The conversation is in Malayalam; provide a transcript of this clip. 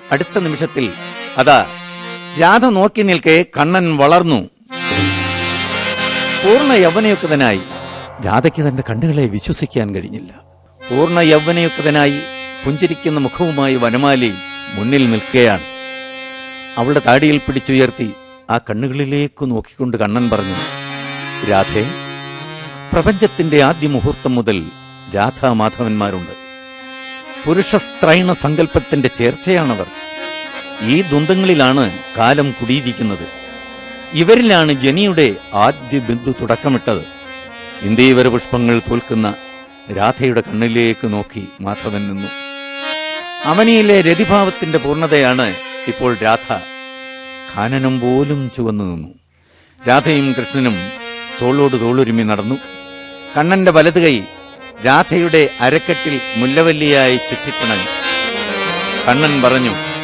അടുത്ത നിമിഷത്തിൽ അതാ രാധ നോക്കി നിൽക്കെ കണ്ണൻ വളർന്നു പൂർണ്ണ യൗവനയുക്തനായി രാധയ്ക്ക് തന്റെ കണ്ണുകളെ വിശ്വസിക്കാൻ കഴിഞ്ഞില്ല പൂർണ്ണ യൗവനയുക്തനായി പുഞ്ചിരിക്കുന്ന മുഖവുമായി വനമാലി മുന്നിൽ നിൽക്കുകയാണ് അവളുടെ താടിയിൽ പിടിച്ചുയർത്തി ആ കണ്ണുകളിലേക്ക് നോക്കിക്കൊണ്ട് കണ്ണൻ പറഞ്ഞു രാധേ പ്രപഞ്ചത്തിന്റെ ആദ്യ മുഹൂർത്തം മുതൽ രാധാമാധവന്മാരുണ്ട് പുരുഷസ്ത്രൈണ സങ്കല്പത്തിന്റെ ചേർച്ചയാണവർ ഈ ദ്വന്ദ്ങ്ങളിലാണ് കാലം കുടിയിരിക്കുന്നത് ഇവരിലാണ് ജനിയുടെ ആദ്യ ബിന്ദു തുടക്കമിട്ടത് ഇന്ദീവര പുഷ്പങ്ങൾ തോൽക്കുന്ന രാധയുടെ കണ്ണിലേക്ക് നോക്കി മാധവൻ നിന്നു അവനിയിലെ രതിഭാവത്തിന്റെ പൂർണ്ണതയാണ് ഇപ്പോൾ രാധ ഖാനനം പോലും ചുവന്നു നിന്നു രാധയും കൃഷ്ണനും തോളോട് തോളുരുമി നടന്നു കണ്ണന്റെ വലത് കൈ രാധയുടെ അരക്കെട്ടിൽ മുല്ലവല്ലിയായി ചുറ്റിപ്പിണങ്ങി കണ്ണൻ പറഞ്ഞു